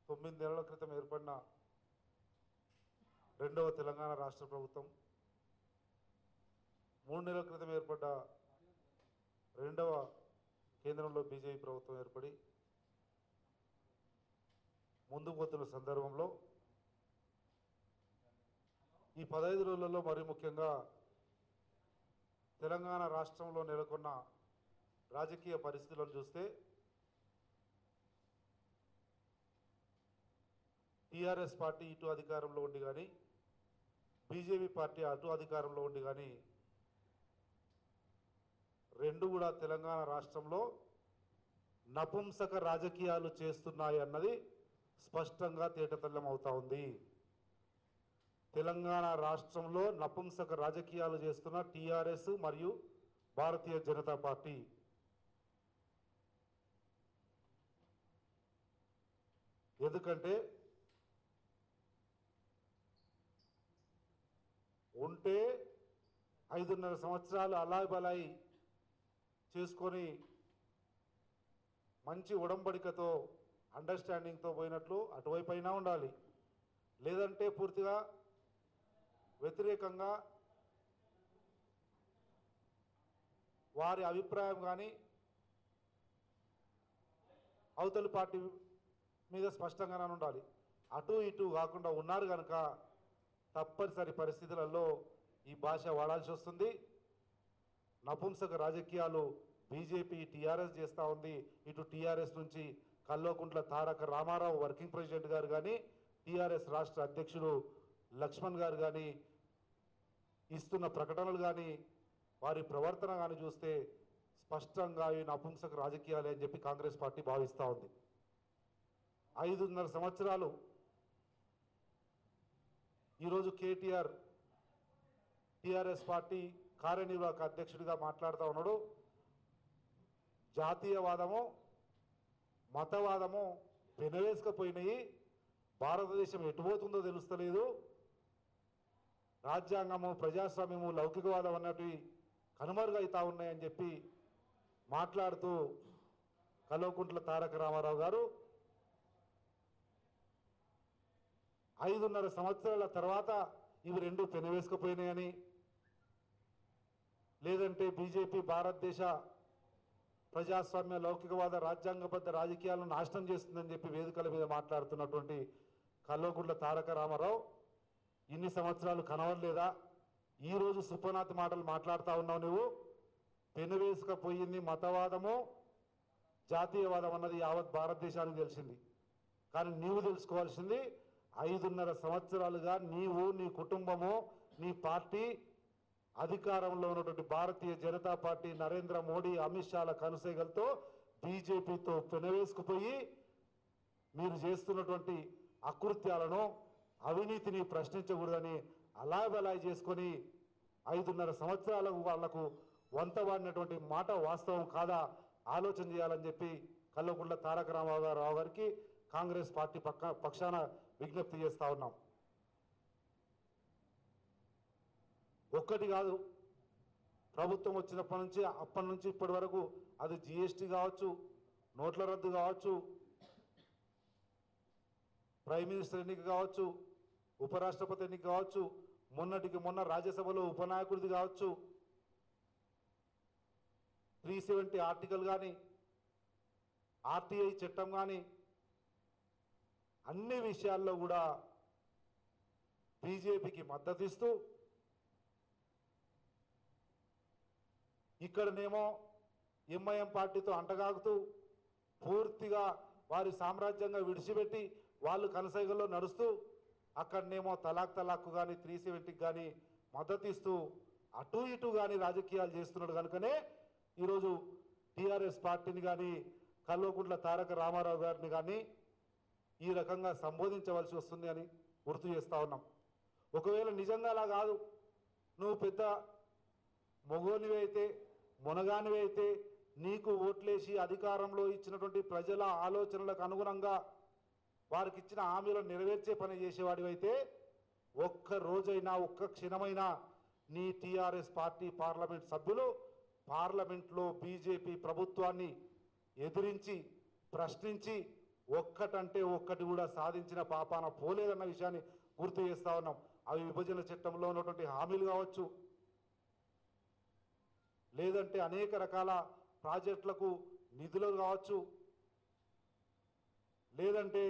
తొమ్మిది నెలల క్రితం ఏర్పడిన రెండవ తెలంగాణ రాష్ట్ర ప్రభుత్వం మూడు నెలల క్రితం ఏర్పడ్డ రెండవ కేంద్రంలో బీజేపీ ప్రభుత్వం ఏర్పడి ముందుకు పోతున్న సందర్భంలో ఈ పదహైదు రోజులలో మరి ముఖ్యంగా తెలంగాణ రాష్ట్రంలో నెలకొన్న రాజకీయ పరిస్థితులను చూస్తే టీఆర్ఎస్ పార్టీ ఇటు అధికారంలో ఉండి కానీ బీజేపీ పార్టీ అటు అధికారంలో ఉండి కానీ రెండు కూడా తెలంగాణ రాష్ట్రంలో నపుంసక రాజకీయాలు చేస్తున్నాయి అన్నది స్పష్టంగా తేటతెల్లం అవుతా ఉంది తెలంగాణ రాష్ట్రంలో నపుంసక రాజకీయాలు చేస్తున్న టీఆర్ఎస్ మరియు భారతీయ జనతా పార్టీ ఎందుకంటే ఉంటే ఐదున్నర సంవత్సరాలు అలాయ్ బలాయి చేసుకొని మంచి ఉడంబడికతో అండర్స్టాండింగ్తో పోయినట్లు అటువైపు అయినా ఉండాలి లేదంటే పూర్తిగా వ్యతిరేకంగా వారి అభిప్రాయం కానీ అవతలి పార్టీ మీద స్పష్టంగానే ఉండాలి అటు ఇటు కాకుండా ఉన్నారు కనుక తప్పనిసరి పరిస్థితులలో ఈ భాష వాడాల్సి వస్తుంది నపుంసక రాజకీయాలు బీజేపీ టీఆర్ఎస్ చేస్తూ ఉంది ఇటు టీఆర్ఎస్ నుంచి కల్లోకుంట్ల తారక రామారావు వర్కింగ్ ప్రెసిడెంట్ గారు కానీ టీఆర్ఎస్ రాష్ట్ర అధ్యక్షుడు లక్ష్మణ్ గారు కానీ ఇస్తున్న ప్రకటనలు కానీ వారి ప్రవర్తన కానీ చూస్తే స్పష్టంగా ఈ నపుంసక రాజకీయాలే అని చెప్పి కాంగ్రెస్ పార్టీ భావిస్తూ ఉంది ఐదున్నర సంవత్సరాలు ఈరోజు కేటీఆర్ టీఆర్ఎస్ పార్టీ కార్యనిర్వాహక అధ్యక్షుడిగా మాట్లాడుతూ ఉన్నాడు జాతీయవాదము మతవాదము పెనవేసుకపోయినాయి భారతదేశం ఎటుపోతుందో తెలుస్తలేదు రాజ్యాంగము ప్రజాస్వామ్యము లౌకికవాదం అన్నటివి కనుమరుగైతా ఉన్నాయని చెప్పి మాట్లాడుతూ కల్వకుంట్ల తారక రామారావు గారు ఐదున్నర సంవత్సరాల తర్వాత ఇవి రెండు పెనవేసుకుపోయినాయని లేదంటే బీజేపీ భారతదేశ ప్రజాస్వామ్య లౌకికవాద రాజ్యాంగబద్ధ రాజకీయాలను నాశనం చేస్తుందని చెప్పి వేదికల మీద మాట్లాడుతున్నటువంటి కల్వకుంట్ల తారక రామారావు ఇన్ని సంవత్సరాలు కనవడలేదా ఈరోజు సుప్పనాథ్ మాటలు మాట్లాడుతూ ఉన్నావు నువ్వు పెనువేసుకపోయింది మతవాదము జాతీయవాదం అన్నది యావత్ భారతదేశానికి తెలిసింది కానీ నీవు తెలుసుకోవాల్సింది ఐదున్నర సంవత్సరాలుగా నీవు నీ కుటుంబము నీ పార్టీ అధికారంలో ఉన్నటువంటి భారతీయ జనతా పార్టీ నరేంద్ర మోడీ అమిత్ షాల కనుసైగలతో బీజేపీతో పెనవేసుకుపోయి మీరు చేస్తున్నటువంటి అకృత్యాలను అవినీతిని ప్రశ్నించకూడదని అలాబలాయి చేసుకొని ఐదున్నర సంవత్సరాలకు వాళ్లకు వంతవాడినటువంటి మాట వాస్తవం కాదా ఆలోచన చేయాలని చెప్పి కల్వకుంట్ల తారక రామారావు గారికి కాంగ్రెస్ పార్టీ పక్క పక్షాన విజ్ఞప్తి చేస్తా ఉన్నాం ఒక్కటి కాదు ప్రభుత్వం వచ్చినప్పటి నుంచి అప్పటి నుంచి ఇప్పటి వరకు అది జిఎస్టీ కావచ్చు నోట్ల రద్దు కావచ్చు ప్రైమ్ మినిస్టర్ ఎన్నిక కావచ్చు ఉపరాష్ట్రపతి ఎన్నిక కావచ్చు మొన్నటికి మొన్న రాజ్యసభలో ఉపనాయకుడిది కావచ్చు త్రీ సెవెంటీ ఆర్టికల్ కానీ ఆర్టీఐ చట్టం కానీ అన్ని విషయాల్లో కూడా బీజేపీకి మద్దతు ఇస్తూ ఇక్కడనేమో ఎంఐఎం పార్టీతో అంటగాగుతూ పూర్తిగా వారి సామ్రాజ్యంగా విడిచిపెట్టి వాళ్ళు కనసైగల్లో నడుస్తూ అక్కడనేమో తలాక్ తలాక్ కానీ త్రీ సెవెంటీకి కానీ మద్దతు ఇస్తూ అటు ఇటు కానీ రాజకీయాలు చేస్తున్నాడు కనుకనే ఈరోజు టీఆర్ఎస్ పార్టీని కానీ కల్వకుంట్ల తారక రామారావు గారిని కానీ ఈ రకంగా సంబోధించవలసి వస్తుంది అని గుర్తు చేస్తా ఉన్నాం ఒకవేళ నిజంగా అలా కాదు నువ్వు పెద్ద మొగోనివి అయితే మునగానివి అయితే నీకు ఓట్లేసి అధికారంలో ఇచ్చినటువంటి ప్రజల ఆలోచనలకు అనుగుణంగా వారికి ఇచ్చిన హామీలను నెరవేర్చే పని చేసేవాడివైతే ఒక్క రోజైనా ఒక్క క్షణమైనా నీ టీఆర్ఎస్ పార్టీ పార్లమెంట్ సభ్యులు పార్లమెంట్లో బీజేపీ ప్రభుత్వాన్ని ఎదిరించి ప్రశ్నించి ఒక్కటంటే ఒక్కటి కూడా సాధించిన పాపాన పోలేదన్న విషయాన్ని గుర్తు చేస్తా ఉన్నాం అవి విభజన చట్టంలో ఉన్నటువంటి హామీలు కావచ్చు లేదంటే అనేక రకాల ప్రాజెక్టులకు నిధులు కావచ్చు లేదంటే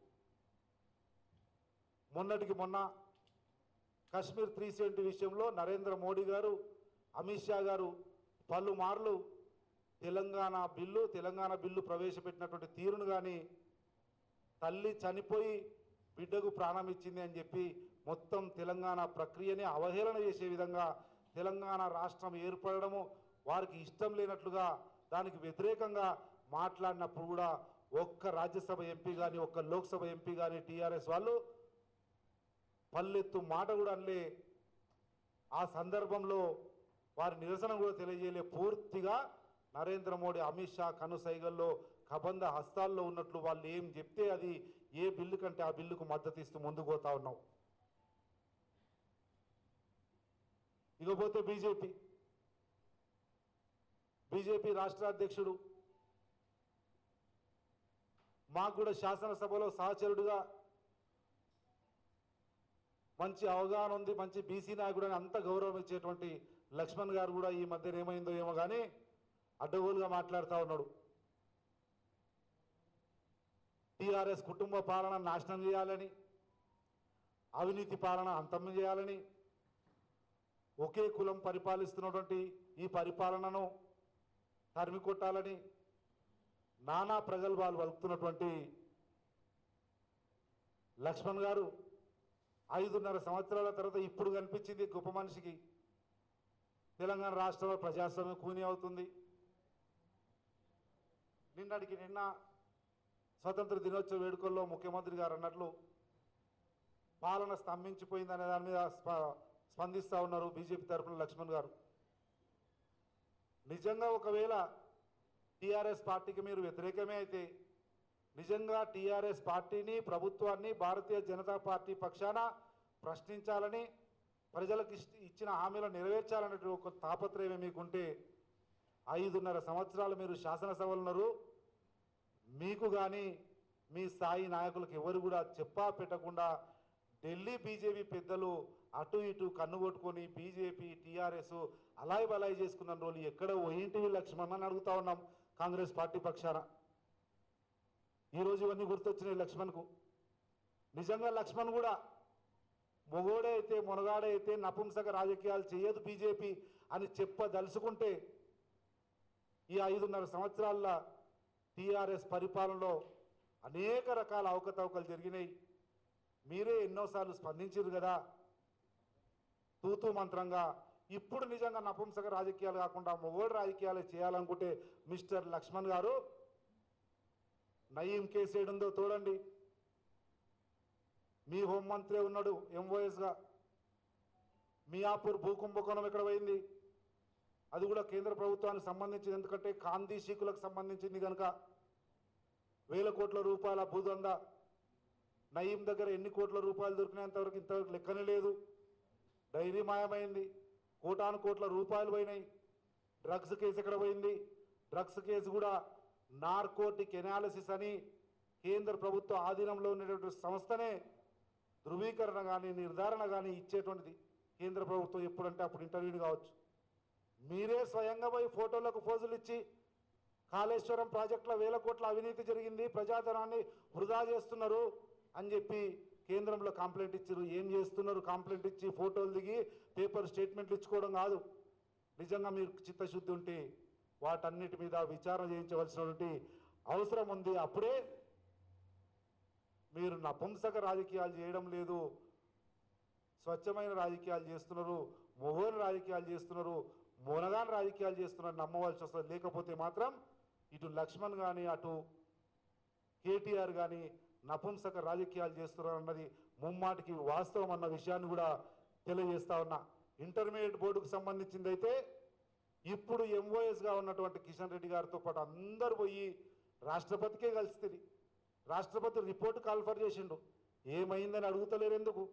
మొన్నటికి మొన్న కశ్మీర్ త్రీ సెవెంటీ విషయంలో నరేంద్ర మోడీ గారు అమిత్ షా గారు పలుమార్లు తెలంగాణ బిల్లు తెలంగాణ బిల్లు ప్రవేశపెట్టినటువంటి తీరును కానీ తల్లి చనిపోయి బిడ్డకు ప్రాణం ఇచ్చింది అని చెప్పి మొత్తం తెలంగాణ ప్రక్రియని అవహేళన చేసే విధంగా తెలంగాణ రాష్ట్రం ఏర్పడడము వారికి ఇష్టం లేనట్లుగా దానికి వ్యతిరేకంగా మాట్లాడినప్పుడు కూడా ఒక్క రాజ్యసభ ఎంపీ కానీ ఒక్క లోక్సభ ఎంపీ కానీ టీఆర్ఎస్ వాళ్ళు పల్లెత్తు మాట కూడా అనలే ఆ సందర్భంలో వారి నిరసన కూడా తెలియజేయలే పూర్తిగా నరేంద్ర మోడీ అమిత్ షా కనుసైగల్లో కబంధ హస్తాల్లో ఉన్నట్లు వాళ్ళు ఏం చెప్తే అది ఏ బిల్లు కంటే ఆ బిల్లుకు మద్దతు ఇస్తూ ముందుకు పోతా ఉన్నాం ఇకపోతే బీజేపీ బీజేపీ రాష్ట్ర అధ్యక్షుడు మాకు కూడా శాసనసభలో సహచరుడుగా మంచి అవగాహన ఉంది మంచి బీసీ నాయకుడు అని అంత గౌరవం ఇచ్చేటువంటి లక్ష్మణ్ గారు కూడా ఈ మధ్యన ఏమైందో ఏమో కానీ అడ్డగోలుగా మాట్లాడుతూ ఉన్నాడు టీఆర్ఎస్ కుటుంబ పాలన నాశనం చేయాలని అవినీతి పాలన అంతం చేయాలని ఒకే కులం పరిపాలిస్తున్నటువంటి ఈ పరిపాలనను తరిమి కొట్టాలని నానా ప్రగల్భాలు వలుపుతున్నటువంటి లక్ష్మణ్ గారు ఐదున్నర సంవత్సరాల తర్వాత ఇప్పుడు కనిపించింది గొప్ప మనిషికి తెలంగాణ రాష్ట్రంలో ప్రజాస్వామ్యం కూని అవుతుంది నిన్నటికి నిన్న స్వతంత్ర దినోత్సవ వేడుకల్లో ముఖ్యమంత్రి గారు అన్నట్లు పాలన స్తంభించిపోయిందనే దాని మీద స్ప- స్పందిస్తా ఉన్నారు బీజేపీ తరఫున లక్ష్మణ్ గారు నిజంగా ఒకవేళ టీఆర్ఎస్ పార్టీకి మీరు వ్యతిరేకమే అయితే నిజంగా టీఆర్ఎస్ పార్టీని ప్రభుత్వాన్ని భారతీయ జనతా పార్టీ పక్షాన ప్రశ్నించాలని ప్రజలకు ఇష్ట- ఇచ్చిన హామీలను నెరవేర్చాలనే ఒక తాపత్రయమే మీకుంటే ఐదున్నర సంవత్సరాలు మీరు శాసనసభలు ఉన్నారు మీకు కానీ మీ స్థాయి నాయకులకు ఎవరు కూడా చెప్పా పెట్టకుండా ఢిల్లీ బీజేపీ పెద్దలు అటు ఇటు కన్ను కొట్టుకొని బీజేపీ టీఆర్ఎస్ అలాయ్ బలాయి చేసుకున్న రోజులు ఎక్కడ ఓయింటివి లక్ష్మణ్ అని అడుగుతా ఉన్నాం కాంగ్రెస్ పార్టీ పక్షాన ఈరోజు ఇవన్నీ గుర్తొచ్చినాయి లక్ష్మణ్కు నిజంగా లక్ష్మణ్ కూడా మొగోడే అయితే మొనగాడే అయితే నపుంసక రాజకీయాలు చేయదు బీజేపీ అని చెప్పదలుచుకుంటే ఈ ఐదున్నర సంవత్సరాల టీఆర్ఎస్ పరిపాలనలో అనేక రకాల అవకతవకలు జరిగినాయి మీరే ఎన్నోసార్లు స్పందించారు కదా తూతూ మంత్రంగా ఇప్పుడు నిజంగా నపుంసక రాజకీయాలు కాకుండా మొగోడు రాజకీయాలు చేయాలనుకుంటే మిస్టర్ లక్ష్మణ్ గారు నయీం కేసు ఏడుందో చూడండి మీ హోంమంత్రి ఉన్నాడు ఎంఓఎస్గా మియాపూర్ భూకుంభకోణం ఎక్కడ పోయింది అది కూడా కేంద్ర ప్రభుత్వానికి సంబంధించింది ఎందుకంటే కాందీ శీకులకు సంబంధించింది కనుక వేల కోట్ల రూపాయల భూదంద నయీం దగ్గర ఎన్ని కోట్ల రూపాయలు దొరికినంత వరకు ఇంతవరకు లెక్కనే లేదు డైరీ మాయమైంది కోటాను కోట్ల రూపాయలు పోయినాయి డ్రగ్స్ కేసు ఎక్కడ పోయింది డ్రగ్స్ కేసు కూడా నార్కోటిక్ ఎనాలిసిస్ అని కేంద్ర ప్రభుత్వ ఆధీనంలో ఉండేటువంటి సంస్థనే ధృవీకరణ కానీ నిర్ధారణ కానీ ఇచ్చేటువంటిది కేంద్ర ప్రభుత్వం ఎప్పుడంటే అప్పుడు ఇంటర్వ్యూని కావచ్చు మీరే స్వయంగా పోయి ఫోటోలకు ఫోజులు ఇచ్చి కాళేశ్వరం ప్రాజెక్టులో వేల కోట్ల అవినీతి జరిగింది ప్రజాధనాన్ని వృధా చేస్తున్నారు అని చెప్పి కేంద్రంలో కంప్లైంట్ ఇచ్చారు ఏం చేస్తున్నారు కంప్లైంట్ ఇచ్చి ఫోటోలు దిగి పేపర్ స్టేట్మెంట్లు ఇచ్చుకోవడం కాదు నిజంగా మీరు చిత్తశుద్ధి ఉంటే వాటన్నిటి మీద విచారణ చేయించవలసినటువంటి అవసరం ఉంది అప్పుడే మీరు నపుంసక రాజకీయాలు చేయడం లేదు స్వచ్ఛమైన రాజకీయాలు చేస్తున్నారు మొగోని రాజకీయాలు చేస్తున్నారు మొనగాని రాజకీయాలు చేస్తున్నారు నమ్మవలసి వస్తుంది లేకపోతే మాత్రం ఇటు లక్ష్మణ్ కానీ అటు కేటీఆర్ కానీ నపుంసక రాజకీయాలు చేస్తున్నారు అన్నది ముమ్మాటికి వాస్తవం అన్న విషయాన్ని కూడా తెలియజేస్తా ఉన్నా ఇంటర్మీడియట్ బోర్డుకు సంబంధించింది అయితే ఇప్పుడు ఎంఓఎస్గా ఉన్నటువంటి కిషన్ రెడ్డి గారితో పాటు అందరు పోయి రాష్ట్రపతికే కలిస్తుంది రాష్ట్రపతి రిపోర్ట్ కాల్ఫర్ చేసిండు ఏమైందని అడుగుతలేరు ఎందుకు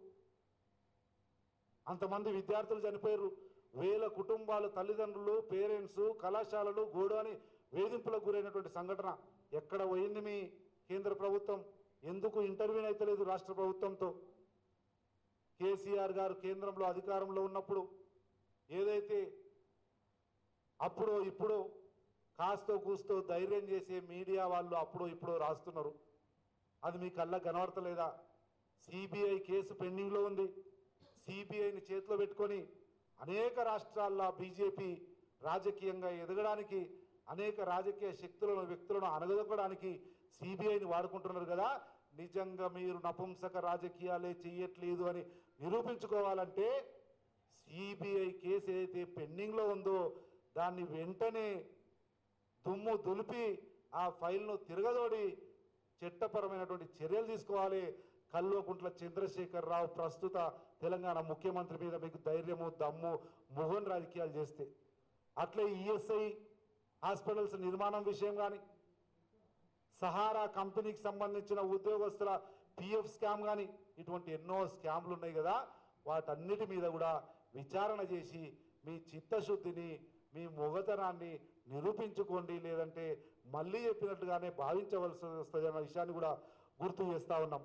అంతమంది విద్యార్థులు చనిపోయారు వేల కుటుంబాలు తల్లిదండ్రులు పేరెంట్స్ కళాశాలలు గోడు అని వేధింపులకు గురైనటువంటి సంఘటన ఎక్కడ పోయింది మీ కేంద్ర ప్రభుత్వం ఎందుకు ఇంటర్వ్యూన్ అయితలేదు రాష్ట్ర ప్రభుత్వంతో కేసీఆర్ గారు కేంద్రంలో అధికారంలో ఉన్నప్పుడు ఏదైతే అప్పుడు ఇప్పుడు కాస్తో కూస్తో ధైర్యం చేసే మీడియా వాళ్ళు అప్పుడు ఇప్పుడు రాస్తున్నారు అది మీ కళ్ళ కనబడతలేదా సిబిఐ కేసు పెండింగ్లో ఉంది సిబిఐని చేతిలో పెట్టుకొని అనేక రాష్ట్రాల్లో బీజేపీ రాజకీయంగా ఎదగడానికి అనేక రాజకీయ శక్తులను వ్యక్తులను అనగదొక్కడానికి సిబిఐని వాడుకుంటున్నారు కదా నిజంగా మీరు నపుంసక రాజకీయాలే చెయ్యట్లేదు అని నిరూపించుకోవాలంటే సిబిఐ కేసు ఏదైతే పెండింగ్లో ఉందో దాన్ని వెంటనే దుమ్ము దులిపి ఆ ఫైల్ను తిరగదోడి చట్టపరమైనటువంటి చర్యలు తీసుకోవాలి కల్వకుంట్ల చంద్రశేఖర్ రావు ప్రస్తుత తెలంగాణ ముఖ్యమంత్రి మీద మీకు ధైర్యము దమ్ము మొహన్ రాజకీయాలు చేస్తే అట్లే ఈఎస్ఐ హాస్పిటల్స్ నిర్మాణం విషయం కానీ సహారా కంపెనీకి సంబంధించిన ఉద్యోగస్తుల పిఎఫ్ స్కామ్ కానీ ఇటువంటి ఎన్నో స్కామ్లు ఉన్నాయి కదా వాటన్నిటి మీద కూడా విచారణ చేసి మీ చిత్తశుద్ధిని మీ మొగతనాన్ని నిరూపించుకోండి లేదంటే మళ్ళీ చెప్పినట్టుగానే భావించవలసి వస్తుంది అన్న విషయాన్ని కూడా గుర్తు చేస్తా ఉన్నాం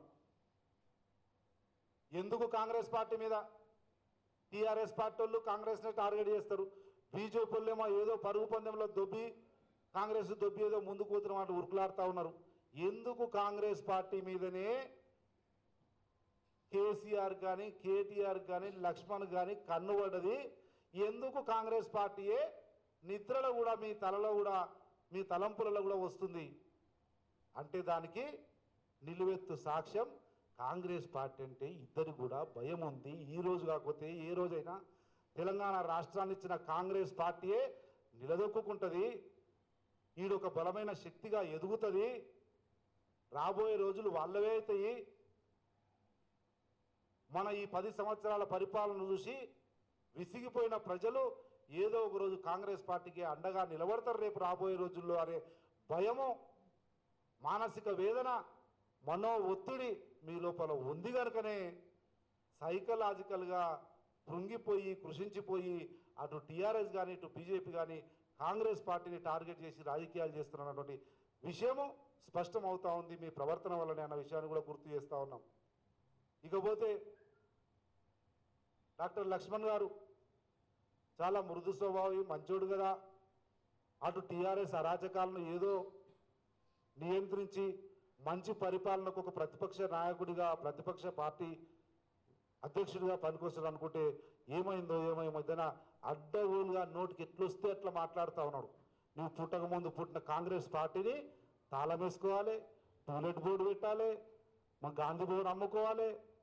ఎందుకు కాంగ్రెస్ పార్టీ మీద టీఆర్ఎస్ పార్టీ వాళ్ళు కాంగ్రెస్ని టార్గెట్ చేస్తారు బీజేపీ వాళ్ళేమో ఏదో పరుగు పందెంలో దొబ్బి కాంగ్రెస్ దొబ్బి ఏదో ముందుకు పోతున్న మాట ఉరుకులాడుతూ ఉన్నారు ఎందుకు కాంగ్రెస్ పార్టీ మీదనే కేసీఆర్ కానీ కేటీఆర్ కానీ లక్ష్మణ్ కానీ కన్నుపడ్డది ఎందుకు కాంగ్రెస్ పార్టీయే నిద్రలో కూడా మీ తలలో కూడా మీ తలంపులలో కూడా వస్తుంది అంటే దానికి నిలువెత్తు సాక్ష్యం కాంగ్రెస్ పార్టీ అంటే ఇద్దరు కూడా భయం ఉంది ఈ రోజు కాకపోతే ఏ రోజైనా తెలంగాణ రాష్ట్రాన్ని ఇచ్చిన కాంగ్రెస్ పార్టీయే నిలదొక్కుంటుంది ఈడొక బలమైన శక్తిగా ఎదుగుతుంది రాబోయే రోజులు వాళ్ళవే అవుతాయి మన ఈ పది సంవత్సరాల పరిపాలన చూసి విసిగిపోయిన ప్రజలు ఏదో ఒక రోజు కాంగ్రెస్ పార్టీకి అండగా నిలబడతారు రేపు రాబోయే రోజుల్లో అనే భయము మానసిక వేదన మనో ఒత్తిడి మీ లోపల ఉంది కనుకనే సైకలాజికల్గా కృంగిపోయి కృషించిపోయి అటు టీఆర్ఎస్ కానీ ఇటు బీజేపీ కానీ కాంగ్రెస్ పార్టీని టార్గెట్ చేసి రాజకీయాలు చేస్తున్నటువంటి విషయము స్పష్టం అవుతా ఉంది మీ ప్రవర్తన వల్లనే అన్న విషయాన్ని కూడా గుర్తు చేస్తా ఉన్నాం ఇకపోతే డాక్టర్ లక్ష్మణ్ గారు చాలా మృదు స్వభావి మంచోడు కదా అటు టీఆర్ఎస్ అరాచకాలను ఏదో నియంత్రించి మంచి పరిపాలనకు ఒక ప్రతిపక్ష నాయకుడిగా ప్రతిపక్ష పార్టీ అధ్యక్షుడిగా పనికొస్తాడు అనుకుంటే ఏమైందో ఏమో ఈ మధ్యన అడ్డగోలుగా నోటికి ఎట్లొస్తే అట్లా మాట్లాడుతూ ఉన్నాడు నువ్వు పుట్టక ముందు పుట్టిన కాంగ్రెస్ పార్టీని తాళం వేసుకోవాలి టూలెట్ బోర్డు పెట్టాలి మా గాంధీ భవన్ అమ్ముకోవాలి